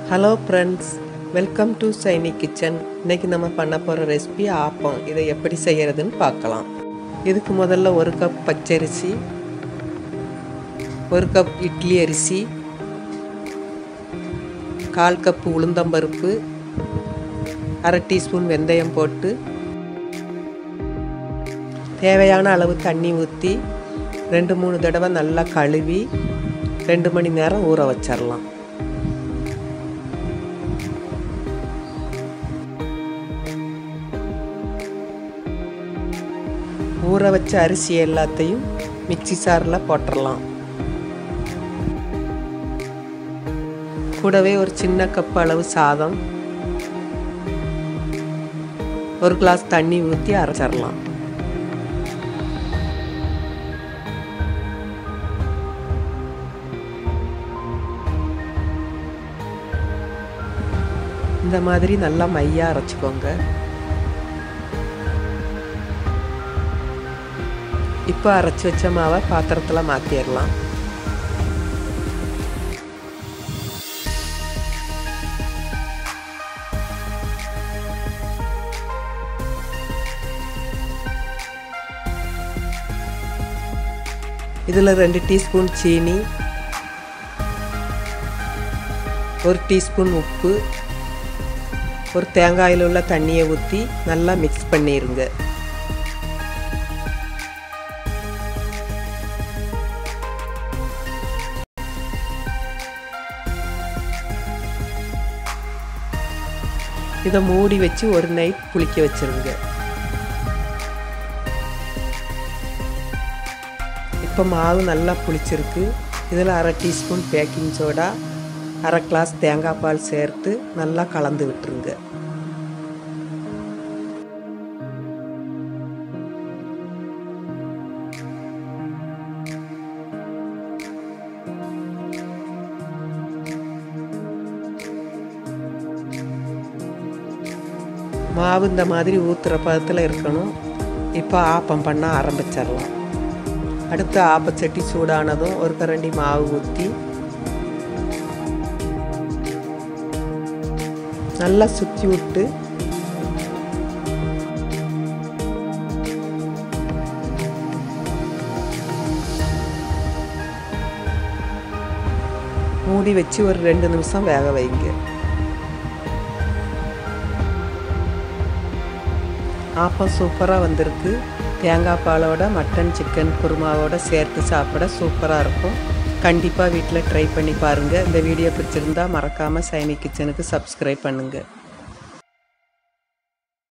hello friends welcome to Saini kitchen இன்னைக்கு நம்ம பண்ண போகிற ரெசிபி ஆப்பம் இதை எப்படி செய்யறதுன்னு பார்க்கலாம் இதுக்கு முதல்ல ஒரு கப் பச்சரிசி ஒரு கப் இட்லி அரிசி கால் கப்பு உளுந்தம்பருப்பு அரை டீஸ்பூன் வெந்தயம் போட்டு தேவையான அளவு தண்ணி ஊற்றி ரெண்டு மூணு தடவை நல்லா கழுவி ரெண்டு மணி நேரம் ஊற வச்சிடலாம் ஊற வச்ச அரிசி எல்லாத்தையும் மிக்சி சாரில் போட்டுடலாம் கூடவே ஒரு சின்ன கப் அளவு சாதம் ஒரு கிளாஸ் தண்ணி ஊற்றி அரைச்சிடலாம் இந்த மாதிரி நல்லா மையாக அரைச்சிக்கோங்க இப்போ அரைச்சி வச்ச மாவை பாத்திரத்தில் மாற்றிடலாம் இதில் ரெண்டு டீஸ்பூன் சீனி ஒரு டீஸ்பூன் உப்பு ஒரு தேங்காயில் உள்ள தண்ணியை ஊற்றி நல்லா மிக்ஸ் பண்ணிடுங்க இதை மூடி வச்சு ஒரு நைட் புளிக்க வச்சிருங்க இப்போ மாவு நல்லா புளிச்சிருக்கு இதில் அரை டீஸ்பூன் பேக்கிங் சோடா அரை கிளாஸ் தேங்காய் பால் சேர்த்து நல்லா கலந்து விட்டுருங்க மாவு இந்த மாதிரி ஊற்றுற பதத்தில் இருக்கணும் இப்போ ஆப்பம் பண்ண ஆரம்பிச்சிடலாம் அடுத்து ஆப்பச்சட்டி சூடானதும் ஒரு கரண்டி மாவு ஊற்றி நல்லா சுற்றி விட்டு மூடி வச்சு ஒரு ரெண்டு நிமிஷம் வேக வைங்க ஆப்பம் சூப்பராக வந்திருக்கு தேங்காய் பாலோட மட்டன் சிக்கன் குருமாவோட சேர்த்து சாப்பிட சூப்பராக இருக்கும் கண்டிப்பாக வீட்டில் ட்ரை பண்ணி பாருங்கள் இந்த வீடியோ பிடிச்சிருந்தா மறக்காமல் சைனி கிச்சனுக்கு சப்ஸ்கிரைப் பண்ணுங்கள்